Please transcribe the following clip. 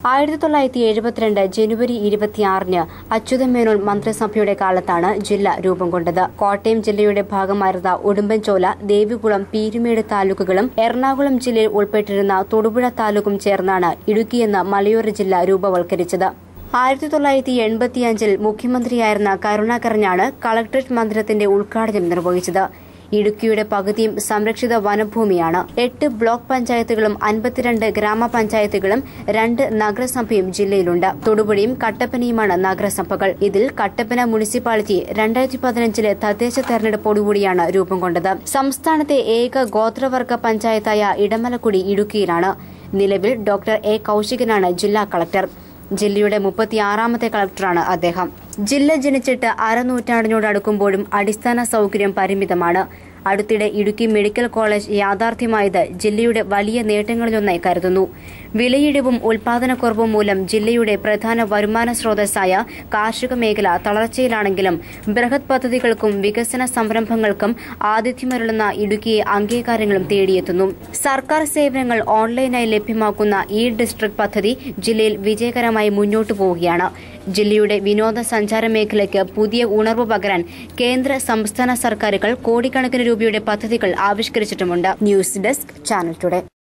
ആയിരത്തി തൊള്ളായിരത്തി എഴുപത്തിരണ്ട് ജനുവരി ഇരുപത്തിയാറിന് അച്യുതമേനോൻ മന്ത്രിസഭയുടെ കാലത്താണ് ജില്ല രൂപം കൊണ്ടത് കോട്ടയം ജില്ലയുടെ ഭാഗമായിരുന്ന ഉടുമ്പൻചോല ദേവികുളം പീരുമേട് താലൂക്കുകളും എറണാകുളം ജില്ലയിൽ ഉൾപ്പെട്ടിരുന്ന തൊടുപുഴ താലൂക്കും ചേർന്നാണ് ഇടുക്കിയെന്ന് മലയോര ജില്ല രൂപവൽക്കരിച്ചത് ആയിരത്തി തൊള്ളായിരത്തി എൺപത്തിയഞ്ചിൽ മുഖ്യമന്ത്രിയായിരുന്ന കരുണാകരനാണ് കളക്ടറേറ്റ് മന്ദിരത്തിന്റെ ഉദ്ഘാടനം നിർവഹിച്ചത് ഇടുക്കിയുടെ പകുതിയും സംരക്ഷിത വനഭൂമിയാണ് എട്ട് ബ്ലോക്ക് പഞ്ചായത്തുകളും അൻപത്തിരണ്ട് ഗ്രാമപഞ്ചായത്തുകളും രണ്ട് നഗരസഭയും ജില്ലയിലുണ്ട് തൊടുപുഴയും കട്ടപ്പനയുമാണ് നഗരസഭകൾ ഇതിൽ കട്ടപ്പന മുനിസിപ്പാലിറ്റി രണ്ടായിരത്തി പതിനഞ്ചിലെ തദ്ദേശ തെരഞ്ഞെടുപ്പോടുകൂടിയാണ് രൂപം കൊണ്ടത് സംസ്ഥാനത്തെ ഏക ഗോത്രവർഗ പഞ്ചായത്തായ ഇടമലക്കുടി ഇടുക്കിയിലാണ് നിലവിൽ ഡോക്ടർ എ കൌശികനാണ് ജില്ലാ കളക്ടർ ജില്ലയുടെ മുപ്പത്തിയാറാമത്തെ കളക്ടറാണ് അദ്ദേഹം ജില്ല ജനിച്ചിട്ട് അരനൂറ്റാണ്ടിനോട് അടുക്കുമ്പോഴും അടിസ്ഥാന സൌകര്യം പരിമിതമാണ് അടുത്തിടെ ഇടുക്കി മെഡിക്കൽ കോളേജ് യാഥാർത്ഥ്യമായത് ജില്ലയുടെ വലിയ നേട്ടങ്ങളിലൊന്നായി കരുതുന്നു വിലയിടിവും ഉൽപാദനക്കുറവും മൂലം ജില്ലയുടെ പ്രധാന വരുമാന സ്രോതസ്സായ കാർഷിക മേഖല തളർച്ചയിലാണെങ്കിലും ബൃഹത് പദ്ധതികൾക്കും വികസന സംരംഭങ്ങൾക്കും ആതിഥ്യമരുളുന്ന ഇടുക്കിയെ അംഗീകാരങ്ങളും തേടിയെത്തുന്നു സർക്കാർ സേവനങ്ങൾ ഓൺലൈനായി ലഭ്യമാക്കുന്ന ഇ ഡിസ്ട്രിക്ട് പദ്ധതി ജില്ലയിൽ വിജയകരമായി മുന്നോട്ടു പോവുകയാണ് ജില്ലയുടെ വിനോദസഞ്ചാര മേഖലയ്ക്ക് പുതിയ ഉണർവ് പകരാൻ കേന്ദ്ര സംസ്ഥാന സർക്കാരുകൾ കോടിക്കണക്കിന് രൂപയുടെ പദ്ധതികൾ ആവിഷ്കരിച്ചിട്ടുമുണ്ട് ന്യൂസ് ഡെസ്ക് ചാനൽ ടുഡേ